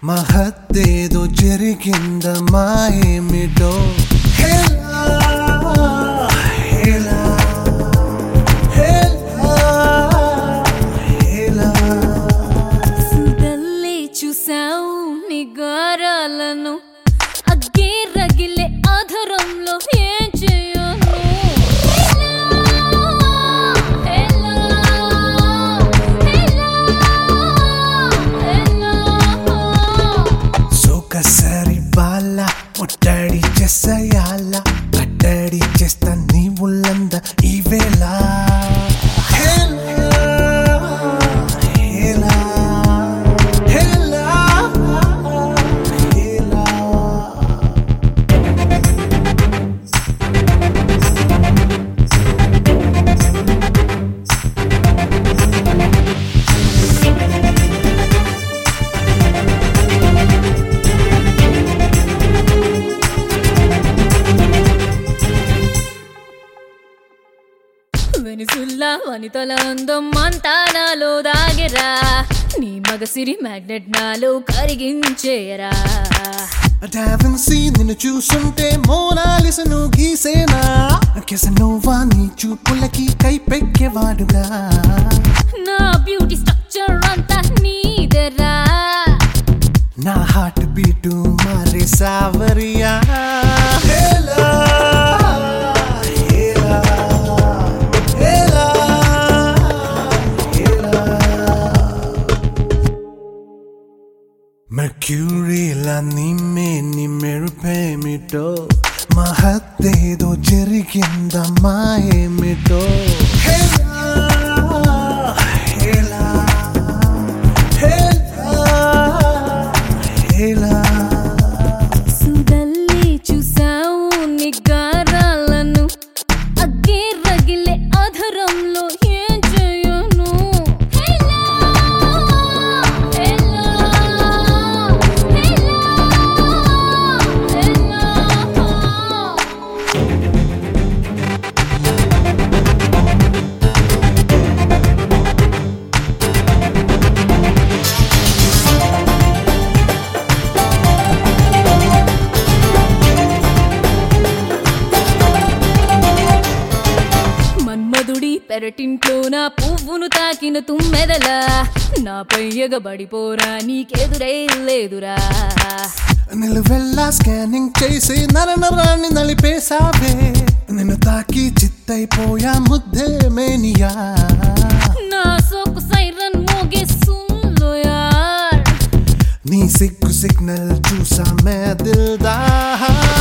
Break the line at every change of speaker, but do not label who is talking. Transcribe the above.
మహత్తేదో జరిగిందమ్మా ఏమిటో హేలా, హేలా, హేలా, హేలా.
సుడల్లే చూసావు నీ గారాలను అగ్గే రగిలే ఆధారంలో ఏం చేయను హెలా, హెలా, హెలా, హెలా.
సోకసారి బాల ముట్టడి చేసేయాల కట్టడి చేస్తా నీ ఉల్లంద ఈ వేళ హేలా, హేలా, హేలా, హేలా.
వెనుసుల్లా వనితల అందం అంతా నాలో దాగెరా నీ మగసిరి మ్యాగ్నెట్ నాలో కరిగించేరా
డావిన్సీ నిన్ను చూస్తుంటే మోనాలిసను గీసేనా కెసనోవా నీ చూపులకి కైపెక్కేవాడుగా
నా బ్యూటీ స్ట్రక్చర్ అంతా నీదెరా
నా హార్ట్ బీటు మారే సావరియా హేలా, హేలా, హేలా, హేలా. మెర్క్యూరీలా నిమ్మే ని మెరుపేమిటో మహత్తేదో జరిగిందమ్మా ఏమిటో హేలా, హేలా, హేలా, హేలా.
సుడల్లి చూసావు నీ గారాలను అగ్గే రగిలే ఆధారంలో ఏం చేయను హెలా, హెలా, హెలా, హెలా. మన్మధుడి పెరటింట్లో నా పువ్వును తాకిన తుమ్మెదలా నాపై ఎగబడిపోరా నీకెదురే లేదురా
నిలువెల్లా స్కానింగ్ చేసి నరనరాన్ని నలిపేశావే నిన్ను తాకి చిత్తైపోయా ముద్దే మేనియా
నా సోకు సైరన్ మోగేస్తుందో యార్
నీ సిగ్గు సిగ్నల్ చూసా మే దిల్దార్